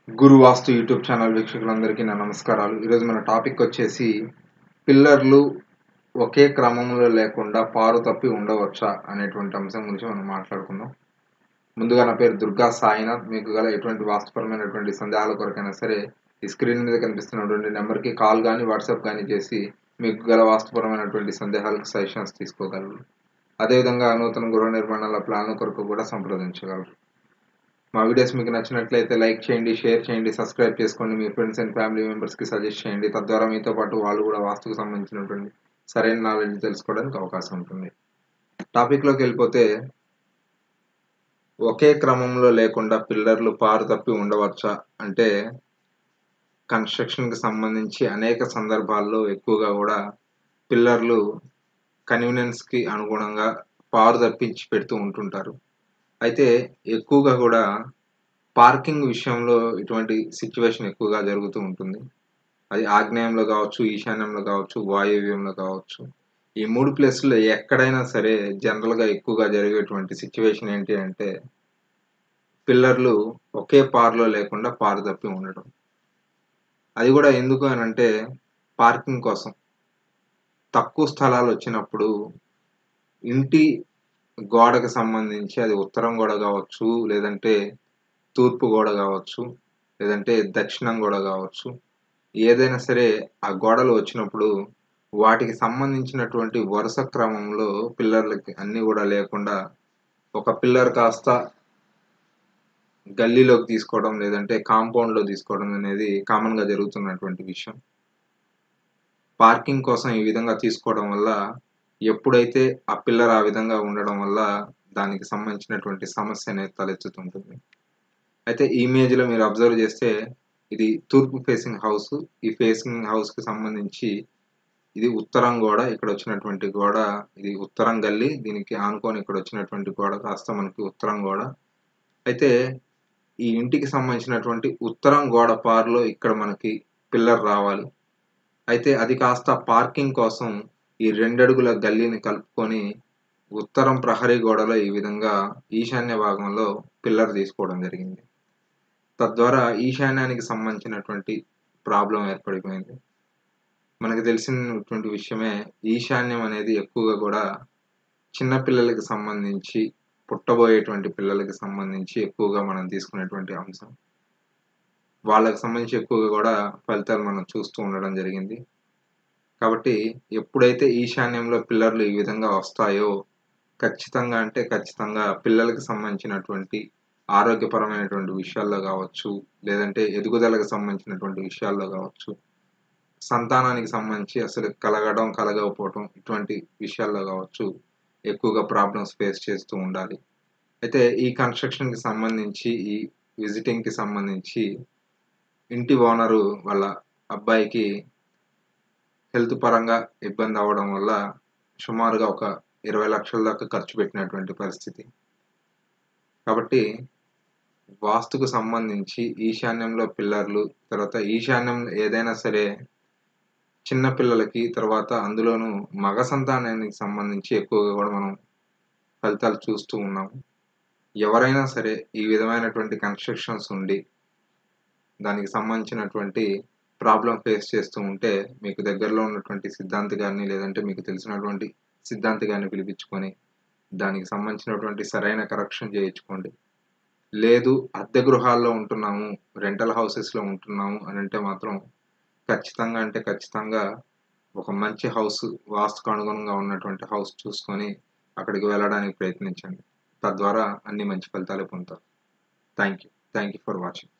గురు వాస్తు YouTube channel వీక్షకులందరికీ నా నమస్కారాలు ఈరోజు మన టాపిక్ వచ్చేసి పిల్లర్లు ఒకే క్రమంలో లేకుండా పారు తప్పి ఉండవచ్చా అనేటువంటి అంశం గురించి మనం మాట్లాడుకుందాం ముందుగా నా పేరు దుర్గా సాయినాథ్ మీకు గల ఎటువంటి వాస్తుపరమైనటువంటి సందేహాల కొరకైనా సరే ఈ స్క్రీన్ మీద కనిపిస్తున్నటువంటి నెంబర్కి కాల్ కానీ వాట్సాప్ కానీ చేసి మీకు గల వాస్తుపరమైనటువంటి సందేహాలకు సజెషన్స్ తీసుకోగలరు అదేవిధంగా నూతన గృహ నిర్మాణాల ప్లాన్ల కొరకు కూడా సంప్రదించగలరు మా వీడియోస్ మీకు నచ్చినట్లయితే లైక్ చేయండి షేర్ చేయండి సబ్స్క్రైబ్ చేసుకోండి మీ ఫ్రెండ్స్ అండ్ ఫ్యామిలీ మెంబర్స్కి సజెస్ట్ చేయండి తద్వారా మీతో పాటు వాళ్ళు కూడా వాస్తుకు సంబంధించినటువంటి సరైన నాలెడ్జ్ తెలుసుకోవడానికి అవకాశం ఉంటుంది టాపిక్లోకి వెళ్ళిపోతే ఒకే క్రమంలో లేకుండా పిల్లర్లు పారు తప్పి ఉండవచ్చా అంటే కన్స్ట్రక్షన్కి సంబంధించి అనేక సందర్భాల్లో ఎక్కువగా కూడా పిల్లర్లు కన్వీనియన్స్కి అనుగుణంగా పారు తప్పించి పెడుతూ ఉంటుంటారు అయితే ఎక్కువగా కూడా పార్కింగ్ విషయంలో ఇటువంటి సిచ్యువేషన్ ఎక్కువగా జరుగుతూ ఉంటుంది అది ఆగ్నేయంలో కావచ్చు ఈశాన్యంలో కావచ్చు వాయువ్యంలో కావచ్చు ఈ మూడు ప్లేసుల్లో ఎక్కడైనా సరే జనరల్గా ఎక్కువగా జరిగేటువంటి సిచ్యువేషన్ ఏంటి అంటే పిల్లర్లు ఒకే పార్లో లేకుండా పారు తప్పి ఉండడం అది కూడా ఎందుకు అని అంటే పార్కింగ్ కోసం తక్కువ స్థలాలు వచ్చినప్పుడు ఇంటి గోడకు సంబంధించి అది ఉత్తరం గోడ కావచ్చు లేదంటే తూర్పు గోడ కావచ్చు లేదంటే దక్షిణం గోడ కావచ్చు ఏదైనా సరే ఆ గోడలు వచ్చినప్పుడు వాటికి సంబంధించినటువంటి వరుస క్రమంలో పిల్లర్లకి అన్నీ కూడా లేకుండా ఒక పిల్లర్ కాస్త గల్లీలోకి తీసుకోవడం లేదంటే కాంపౌండ్లో తీసుకోవడం అనేది కామన్గా జరుగుతున్నటువంటి విషయం పార్కింగ్ కోసం ఈ విధంగా తీసుకోవడం వల్ల ఎప్పుడైతే ఆ పిల్లర్ ఆ విధంగా ఉండడం వల్ల దానికి సంబంధించినటువంటి సమస్య అనేది తలెత్తుతుంటుంది అయితే ఈ ఇమేజ్లో మీరు అబ్జర్వ్ చేస్తే ఇది తూర్పు ఫేసింగ్ హౌస్ ఈ ఫేసింగ్ హౌస్కి సంబంధించి ఇది ఉత్తరం గోడ ఇక్కడ వచ్చినటువంటి గోడ ఇది ఉత్తరం గల్లి దీనికి ఆనుకొని ఇక్కడ వచ్చినటువంటి గోడ కాస్త మనకి ఉత్తరం గోడ అయితే ఈ ఇంటికి సంబంధించినటువంటి ఉత్తరం గోడ పార్లో ఇక్కడ మనకి పిల్లర్ రావాలి అయితే అది కాస్త పార్కింగ్ కోసం ఈ రెండడుగుల గల్లీని కలుపుకొని ఉత్తరం ప్రహరీ గోడలో ఈ విధంగా ఈశాన్య భాగంలో పిల్లర్ తీసుకోవడం జరిగింది తద్వారా ఈశాన్యానికి సంబంధించినటువంటి ప్రాబ్లం ఏర్పడిపోయింది మనకు తెలిసినటువంటి విషయమే ఈశాన్యం అనేది ఎక్కువగా కూడా చిన్న పిల్లలకి సంబంధించి పుట్టబోయేటువంటి పిల్లలకి సంబంధించి ఎక్కువగా మనం తీసుకునేటువంటి అంశం వాళ్ళకి సంబంధించి ఎక్కువగా కూడా ఫలితాలు మనం చూస్తూ ఉండడం జరిగింది కాబట్టి ఎప్పుడైతే ఈశాన్యంలో పిల్లర్లు ఈ విధంగా వస్తాయో ఖచ్చితంగా అంటే ఖచ్చితంగా పిల్లలకు సంబంధించినటువంటి ఆరోగ్యపరమైనటువంటి విషయాల్లో కావచ్చు లేదంటే ఎదుగుదలకు సంబంధించినటువంటి విషయాల్లో కావచ్చు సంతానానికి సంబంధించి అసలు కలగడం కలగకపోవటం ఇటువంటి విషయాల్లో కావచ్చు ఎక్కువగా ప్రాబ్లమ్స్ ఫేస్ చేస్తూ ఉండాలి అయితే ఈ కన్స్ట్రక్షన్కి సంబంధించి ఈ విజిటింగ్కి సంబంధించి ఇంటి ఓనరు వాళ్ళ అబ్బాయికి హెల్త్ పరంగా ఇబ్బంది అవ్వడం వల్ల సుమారుగా ఒక ఇరవై లక్షల దాకా ఖర్చు పెట్టినటువంటి పరిస్థితి కాబట్టి వాస్తుకు సంబంధించి ఈశాన్యంలో పిల్లర్లు తర్వాత ఈశాన్యం ఏదైనా సరే చిన్న పిల్లలకి తర్వాత అందులోనూ మగ సంతానానికి సంబంధించి ఎక్కువగా కూడా మనం ఫలితాలు చూస్తూ ఉన్నాము ఎవరైనా సరే ఈ విధమైనటువంటి కన్స్ట్రక్షన్స్ ఉండి దానికి సంబంధించినటువంటి ప్రాబ్లం ఫేస్ చేస్తూ ఉంటే మీకు దగ్గరలో ఉన్నటువంటి సిద్ధాంతి గారిని లేదంటే మీకు తెలిసినటువంటి సిద్ధాంతి గారిని పిలిపించుకొని దానికి సంబంధించినటువంటి సరైన కరెక్షన్ చేయించుకోండి లేదు అద్దె గృహాల్లో ఉంటున్నాము రెంటల్ హౌసెస్లో ఉంటున్నాము అని అంటే మాత్రం ఖచ్చితంగా అంటే ఖచ్చితంగా ఒక మంచి హౌస్ వాస్తుకు అనుగుణంగా ఉన్నటువంటి హౌస్ చూసుకొని అక్కడికి వెళ్ళడానికి ప్రయత్నించండి తద్వారా అన్ని మంచి ఫలితాలు పొందుతారు thank you thank you for watching